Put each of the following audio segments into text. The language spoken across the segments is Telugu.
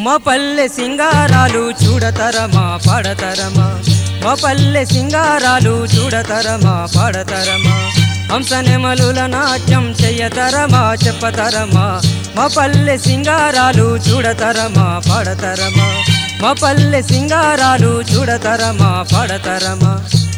మా పల్లె సింగారాలు చూడతరమా పాడతరమా మా పల్లె సింగారాలు చూడతరమా పాడతరమా హంసనెమలుల నాట్యం చెయ్యతరమా చెప్పతరమా మా పల్లె సింగారాలు చూడతరమా పాడతరమా మా పల్లె సింగారాలు చూడతరమా పాడతరమా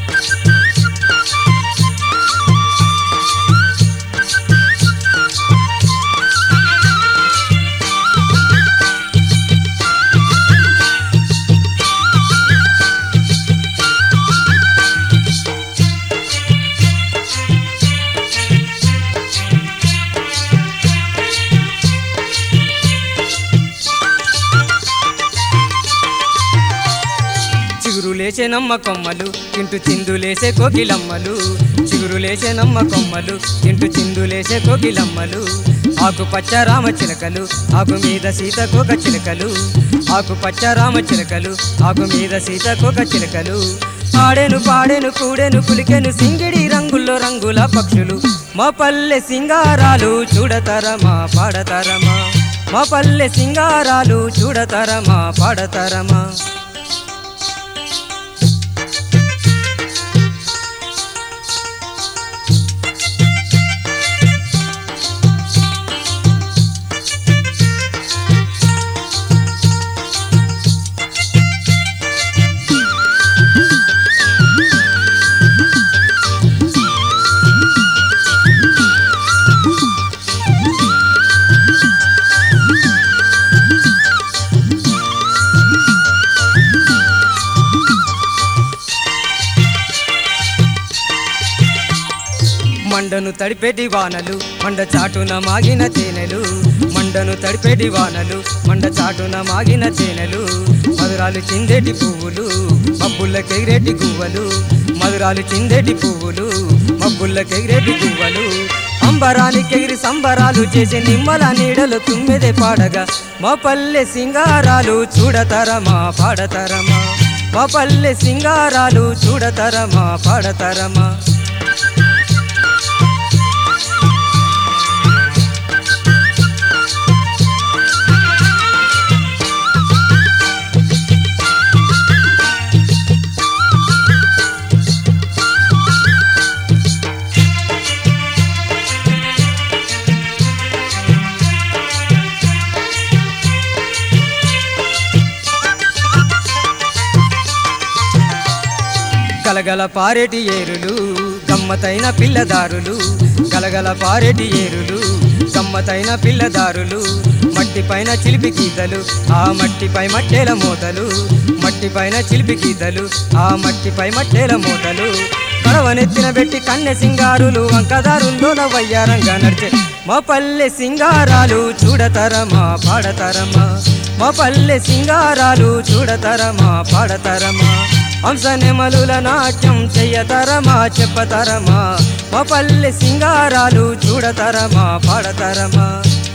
చిగురులేసే నమ్మ కొమ్మలు తింటూ చిందులేసే కోకిలమ్మలు చిగురులేసే నమ్మ కొమ్మలు తింటూ చిందులేసే కోకిలమ్మలు ఆకుపచ్చ రామ చిలకలు ఆకు మీద సీతకోక చిలకలు ఆకుపచ్చ రామ చిలకలు ఆకు మీద సీతకోక చిలకలు పాడెను పాడెను కూడెను కులికెను సింగిడి రంగుల్లో రంగుల పక్షులు మా పల్లె సింగారాలు చూడతరమా పాడతరమా మా పల్లె సింగారాలు చూడతరమా పాడతరమా మండను తడిపేటి వానలు మండ చాటున మాగిన తేనెలు మండను తడిపేటి వానలు మండ చాటున మాగిన తేనెలు మధురాలు చిందేటి పువ్వులు మబ్బుల్లకెగిరేటి గువ్వలు మధురాలు చిందేటి పువ్వులు మబ్బుల్లకెగిరేటి గువ్వలు అంబరానికెగిరి సంబరాలు చేసి నిమ్మల నీడలు తుమ్మెదే పాడగా మా పల్లె సింగారాలు చూడతరమా పాడతరమా మా పల్లె సింగారాలు చూడతరమా పాడతరమా గలగల పారేటి ఏరులు గమ్మతైన పిల్లదారులు గలగల పారేటి ఏరులు గమ్మతైన పిల్లదారులు మట్టిపైన చిలిపి గీతలు ఆ మట్టిపై మట్టేల మూతలు మట్టిపైన చిలిపి గీతలు ఆ మట్టిపై మట్టేల మూతలు కడవనెత్తిన పెట్టి కన్నె సింగారులు వంకదారుల్లోన వయ్యారంగా నడిచే మా పల్లె సింగారాలు చూడతరమా పాడతరమా మా పల్లె సింగారాలు చూడతరమా పాడతరమా హంసనెమలుల నాట్యం చెయ్యతరమా చెప్పతరమా మా పల్లె సింగారాలు చూడతరమా పాడతరమా